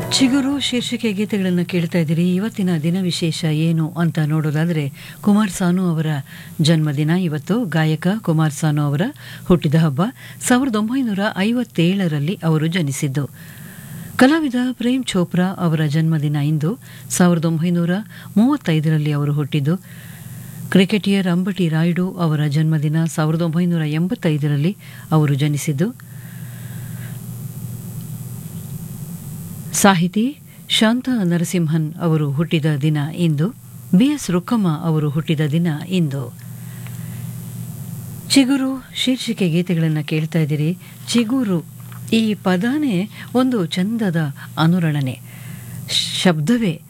ಚಿಗುರು ಶೀರ್ಷಿಕೆ ಗೀತೆಗಳನ್ನು ಕೇಳ್ತಾ ಇದ್ದೀರಿ ಇವತ್ತಿನ ದಿನ ವಿಶೇಷ ಏನು ಅಂತ ನೋಡೋದಾದರೆ ಕುಮಾರ್ ಸಾನು ಅವರ ಜನ್ಮದಿನ ಇವತ್ತು ಗಾಯಕ ಕುಮಾರ್ ಸಾನು ಅವರ ಹುಟ್ಟಿದ ಹಬ್ಬ ಸಾವಿರದ ಒಂಬೈನೂರ ಐವತ್ತೇಳರಲ್ಲಿ ಅವರು ಜನಿಸಿದ್ದು ಕಲಾವಿದ ಪ್ರೇಮ್ ಚೋಪ್ರಾ ಅವರ ಜನ್ಮದಿನ ಇಂದು ಸಾವಿರದ ಒಂಬೈನೂರ ಮೂವತ್ತೈದರಲ್ಲಿ ಅವರು ಹುಟ್ಟಿದ್ದು ಕ್ರಿಕೆಟಿಯರ್ ಅಂಬಟಿ ರಾಯುಡು ಅವರ ಜನ್ಮದಿನ ಸಾವಿರದ ಒಂಬೈನೂರ ಎಂಬತ್ತೈದರಲ್ಲಿ ಅವರು ಜನಿಸಿದ್ದು ಸಾಹಿತಿ ಶಾಂತ ನರಸಿಂಹನ್ ಅವರು ಹುಟ್ಟಿದ ದಿನ ಇಂದು ಬಿ ಎಸ್ ರುಕ್ಕಮ್ಮ ಅವರು ಹುಟ್ಟಿದ ದಿನ ಇಂದು ಚಿಗುರು ಶೀರ್ಷಿಕೆ ಗೀತೆಗಳನ್ನು ಕೇಳ್ತಾ ಇದ್ದೀರಿ ಚಿಗುರು ಈ ಪದನೇ ಒಂದು ಚಂದದ ಅನುರಣನೆ ಶಬ್ದವೇ